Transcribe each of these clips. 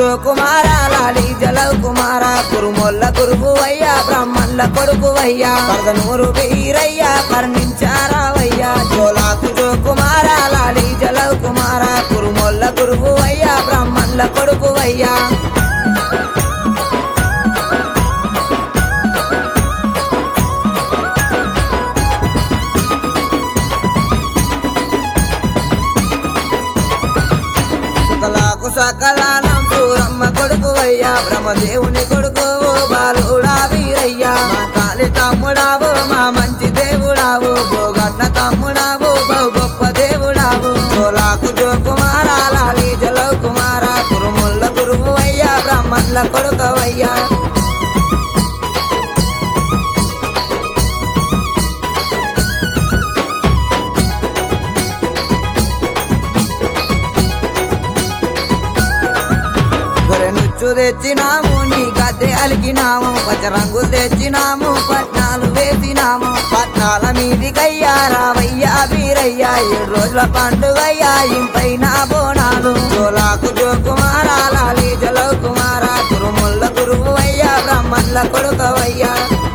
జో కుమార లాలి జలవ్ కుమార కురుమొల్ల గురువు అయ్యా బ్రాహ్మణుల కొడుకు అయ్యా పరదనూరు వీరయ్యా కర్ణించారావయ్యా జోలాకు జో కుమార లాలి జలవ్ కుమార కురుమొల్ల గురువు అయ్యా బ్రాహ్మణుల కొడుకు అయ్యా సకలాకు సకలానం సూరమ్మ కొడుకు అయ్యా బ్రహ్మదేవుని కొడుకు ఓ బాలుడా వీరయ్యా మా కాలి తమ్ముడావు మా మంచి దేవుడావు భోగన్న తమ్ముడావు బహు గొప్ప దేవుడావు సోలాకు జో కుమార లాలి జలవ్ కుమార కురుముల్ల గురువు అయ్యా బ్రహ్మల్ల కొడుకు అయ్యా గొర్రెనుచ్చు తెచ్చినాము నీ గద్దె అలికినాము పచ్చ రంగులు తెచ్చినాము పట్నాలు వేసినాము పట్నాల మీదికయ్యా రావయ్యా వీరయ్యా ఏడు రోజుల పండుగయ్యా ఇంపైన బోనాలు జోలాకు జో కుమార లాలి జలవ్ కుమార గురుముల్ల గురువు అయ్యా బ్రహ్మల్ల కొడుకవయ్యా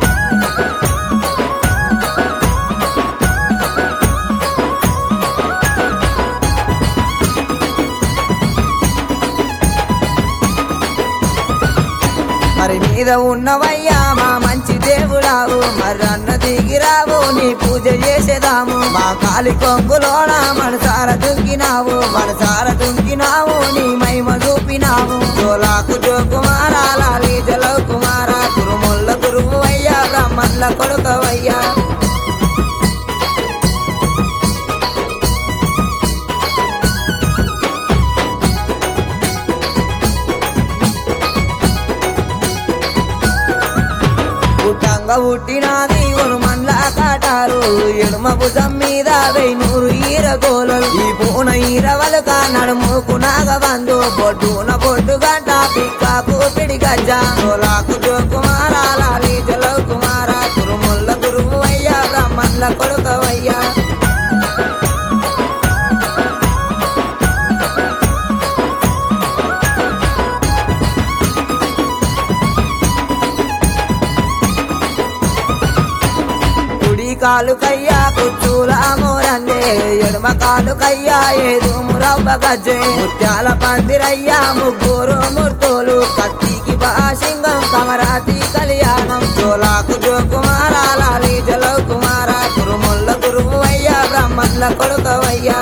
మరి మీద ఉన్నవయ్యా మా మంచి దేవుడావు మరి అన్న దిగిరావు నీ పూజ చేసేదాము మా కాలి కొంగులోన మనసార దుంకినావు మనసార దుంకినావు నీ మహిమ చూపినావు జోలాకు జో కుమార లాలి జలవ్ కుమార గురుముల్ల గురువు అయ్యా బ్రహ్మల్ల కొడుకవయ్యా పుట్టంగా పుట్టినాది ఒక మండ్ల కాటారు ఎడమ భుజం మీద వెయ్నూరు ఈర గోలలు ఈ పూన ఈర వలక నడుముకు నాగబందు బొడ్డున బొడ్డు గంట పిక్కాకు పిడి గజ్జ సోలాకు జో కుమార లాలి జలవ్ కుమార కురుముల్ల గురువు అయ్యా బ్రహ్మల్ల కొడుకవయ్యా కుడి కాలు కయ్యా కుచ్చూల మోరండే ఎడమ కాలు కయ్యా ఏదు మురవ్వ గజ్జే ముత్యాల పందిరయ్యా ముగ్గురు మూర్తులు కత్తికి బాసింగం కమరాతి కళ్యాణం చోలాకు జో కుమార లాలి జలవ్ కుమార గురుముల్ల గురువు అయ్యా బ్రహ్మల్ల కొడుకవయ్యా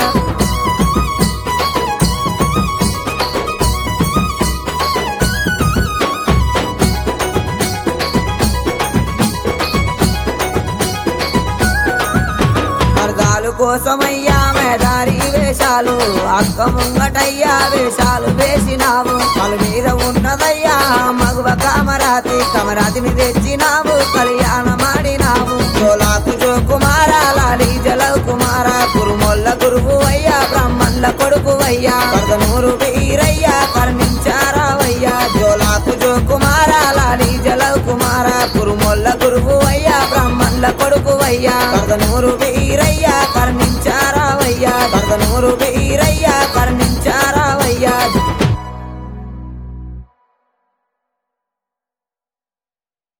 అర్థాలు కోసమయ్యా మేదారి వేషాలు అక్క ముంగటయ్యా వేషాలు వేసినావు కలు మీద ఉన్నదయ్యా మగువ కమరాతి కమరాతిని తెచ్చినావు కళ్యాణమాడినావు జోలాకు జో కుమార లాలి జలవ్ కుమార కురుమొల్ల గురువు అయ్యా బ్రహ్మల్ల కొడుకు అయ్యా పదనూరు వీరయ్యా కర్ణించారావయ్యా జోలాకు జో కుమార లాలి జలవ్ కుమార కురుమొల్ల గురువు అయ్యా బ్రహ్మల్ల కొడుకు అయ్యా పదనూరు వీరయ్యా కర్ణించారావయ్యా పదనూరు వీరయ్యా కర్ణి